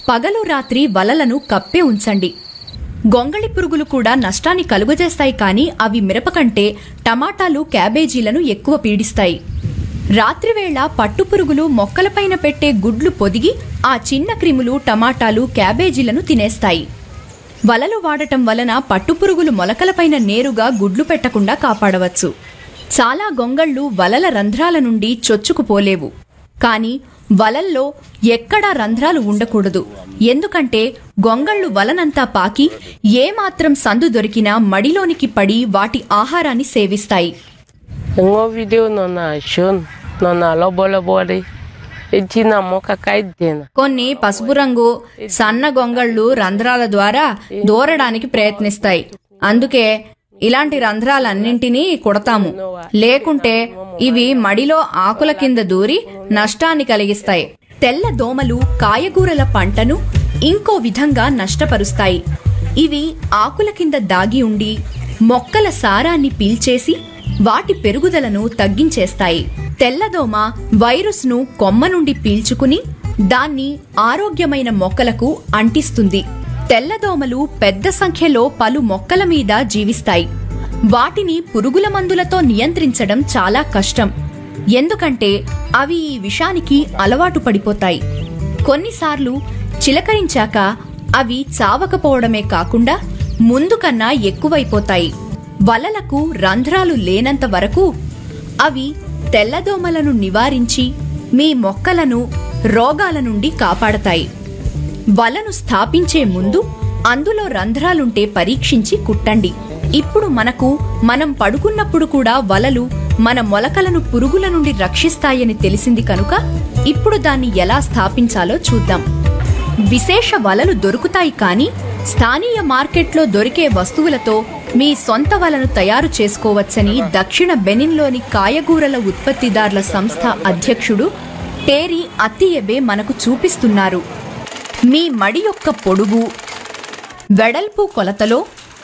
పగలు రాత్రి వలలను కప్పే ఉంచండి గొంగళి పురుగులు కూడా నష్టాన్ని కలుగజేస్తాయి కానీ అవి మిరప కంటే టమాటాలు క్యాబేజీలను ఎక్కువ పీడిస్తాయి రాత్రివేళ పట్టుపురుగులు మొక్కలపైన పెట్టే గుడ్లు పొదిగి ఆ చిన్న క్రిములు టమాటాలు క్యాబేజీలను తినేస్తాయి వలలు వాడటం వలన పట్టుపురుగులు మొలకలపైన నేరుగా గుడ్లు పెట్టకుండా కాపాడవచ్చు చాలా గొంగళ్ళు వలల రంధ్రాల నుండి చొచ్చుకుపోలేవు కానీ వలల్లో ఎక్కడా రంధ్రాలు ఉండకూడదు ఎందుకంటే గొంగళ్ళు వలనంతా పాకి ఏమాత్రం సందు దొరికినా మడిలోనికి పడి వాటి ఆహారాన్ని సేవిస్తాయి ngo video no na shon no na lobo lobo de etina moka kai dena కొన్ని పసుపు రంగు సన్న గొంగళ్ళు రంధ్రాల ద్వారా దూరడానికి ప్రయత్నిస్తాయి అందుకే ఇలాంటి రంధ్రాలన్నింటినీ కుడతాము లేకుంటే ఇవి మడిలో ఆకుల కింద దూరి నష్టాన్ని కలిగిస్తాయి తెల్ల దోమలు కాయగూరల పంటను ఇంకో విధంగా నష్టపరుస్తాయి ఇవి ఆకుల కింద దాగి ఉండి మొక్కల సారాన్ని పీల్చేసి వాటి పెరుగుదలను తగ్గించేస్తాయి తెల్లదోమ వైరస్ను కొమ్మ నుండి పీల్చుకుని దాన్ని ఆరోగ్యమైన మొక్కలకు అంటిస్తుంది తెల్లదోమలు పెద్ద సంఖ్యలో పలు మొక్కల మీద జీవిస్తాయి వాటిని పురుగుల మందులతో నియంత్రించడం చాలా కష్టం ఎందుకంటే అవి ఈ విషానికి అలవాటు పడిపోతాయి కొన్నిసార్లు చిలకరించాక అవి చావకపోవడమే కాకుండా ముందు కన్నా ఎక్కువైపోతాయి వలలకు రంధ్రాలు లేనంత వరకు అవి తెల్లదోమలను నివారించి మీ మొక్కలను రోగాల నుండి కాపాడతాయి వలను స్థాపించే ముందు అందులో రంధ్రాలుంటే పరీక్షించి కుట్టండి ఇప్పుడు మనకు మనం పడుకున్నప్పుడు కూడా వలలు మన మొలకలను పురుగుల నుండి రక్షిస్తాయని తెలిసింది కనుక ఇప్పుడు దాన్ని ఎలా స్థాపించాలో చూద్దాం విశేష వలలు దొరుకుతాయి కానీ స్థానీయ మార్కెట్లో దొరికే వస్తువులతో మీ సొంత వలను తయారు చేసుకోవచ్చని దక్షిణ బెనిన్లోని కాయగూరల ఉత్పత్తిదారుల సంస్థ అధ్యక్షుడు టేరీ అత్తియబే మనకు చూపిస్తున్నారు మీ మడి యొక్క పొడుగు వెడల్పు కొలతలో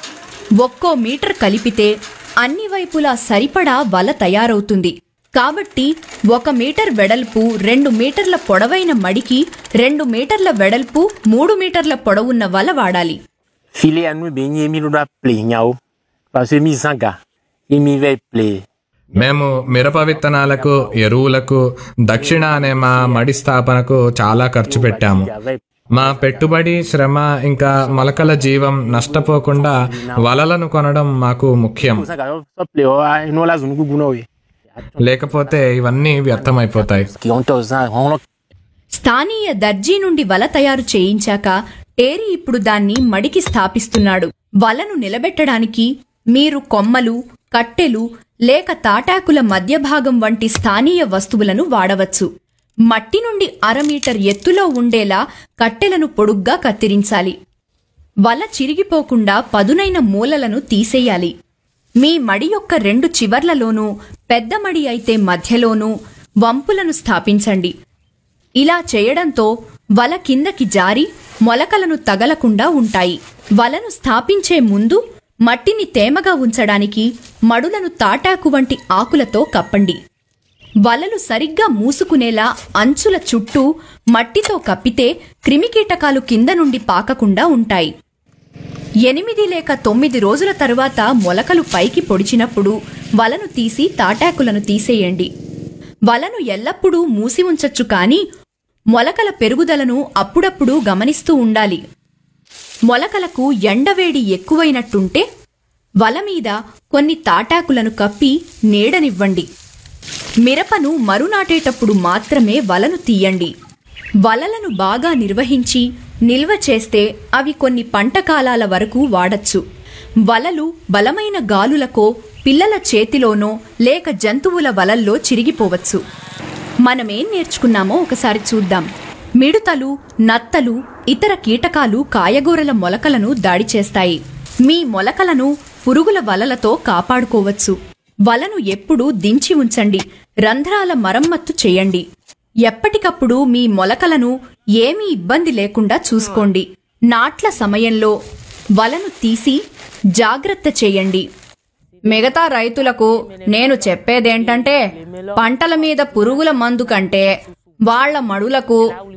ఒక్కో మీటర్ కలిపితే అన్ని వైపులా సరిపడా వల తయారవుతుంది కాబట్టి ఒక మీటర్ వెడల్పు రెండు మీటర్ల పొడవైన మడికి రెండు మీటర్ల వెడల్పు మూడు మీటర్ల పొడవున్న వల వాడాలి Filet à nous, ben, yemi do da play nhau. Parce que mi zanga. Yemi ve play. మేము మిరప విత్తనాలకు ఎరువులకు దక్షిణ అనే మా మడి స్థాపనకు చాలా ఖర్చు పెట్టాము మా పెట్టుబడి శ్రమ ఇంకా మొలకల జీవం నష్టపోకుండా వలలను కొనడం మాకు ముఖ్యం Zanga, so play, oh, ah, no la zone gugu no we. లేకపోతే ఇవన్నీ వ్యర్థమైపోతాయి Qui ont tous un, on lo స్థానీయ దర్జీ నుండి వల తయారు చేయించాక టేరీ ఇప్పుడు దాన్ని మడికి స్థాపిస్తున్నాడు వలను నిలబెట్టడానికి మీరు కొమ్మలు కట్టెలు లేక తాటాకుల మధ్య భాగం వంటి స్థానీయ వస్తువులను వాడవచ్చు మట్టి నుండి అర మీటర్ ఎత్తులో ఉండేలా కట్టెలను పొడుగ్గా కత్తిరించాలి వల చిరిగిపోకుండా పదునైన మూలలను తీసేయాలి మీ మడి యొక్క రెండు చివర్లలోనూ పెద్ద మడి అయితే మధ్యలోనూ వంపులను స్థాపించండి ఇలా చేయడంతో వల కిందకి జారి మొలకలను తగలకుండా ఉంటాయి వలను స్థాపించే ముందు మట్టిని తేమగా ఉంచడానికి మడులను తాటాకు వంటి ఆకులతో కప్పండి వలలు సరిగ్గా మూసుకునేలా అంచుల చుట్టూ మట్టితో కప్పితే క్రిమికీటకాలు కింద నుండి పాకకుండా ఉంటాయి ఎనిమిది లేక తొమ్మిది రోజుల తరువాత మొలకలు పైకి పొడిచినప్పుడు వలను తీసి తాటాకులను తీసేయండి వలను ఎల్లప్పుడూ మూసి ఉంచొచ్చు కానీ మొలకల పెరుగుదలను అప్పుడప్పుడు గమనిస్తూ ఉండాలి మొలకలకు ఎండవేడి ఎక్కువైనట్టుంటే వల మీద కొన్ని తాటాకులను కప్పి నీడనివ్వండి మిరపను మరునాటేటప్పుడు మాత్రమే వలను తీయండి వలలను బాగా నిర్వహించి నిల్వ చేస్తే అవి కొన్ని పంట కాలాల వరకు వాడచ్చు వలలు బలమైన గాలులకో పిల్లల చేతిలోనో లేక జంతువుల వలల్లో చిరిగిపోవచ్చు మనమేం నేర్చుకున్నామో ఒకసారి చూద్దాం మిడుతలు నత్తలు ఇతర కీటకాలు కాయగూరల మొలకలను దాడి చేస్తాయి మీ మొలకలను పురుగుల వలలతో కాపాడుకోవచ్చు వలను ఎప్పుడూ దించి ఉంచండి రంధ్రాల మరమ్మత్తు చేయండి ఎప్పటికప్పుడు మీ మొలకలను ఏమీ ఇబ్బంది లేకుండా చూసుకోండి నాట్ల సమయంలో వలను తీసి జాగ్రత్త చేయండి మిగతా రైతులకు నేను చెప్పేదేంటంటే పంటల మీద పురుగుల మందు కంటే వాళ్ళ మడులకు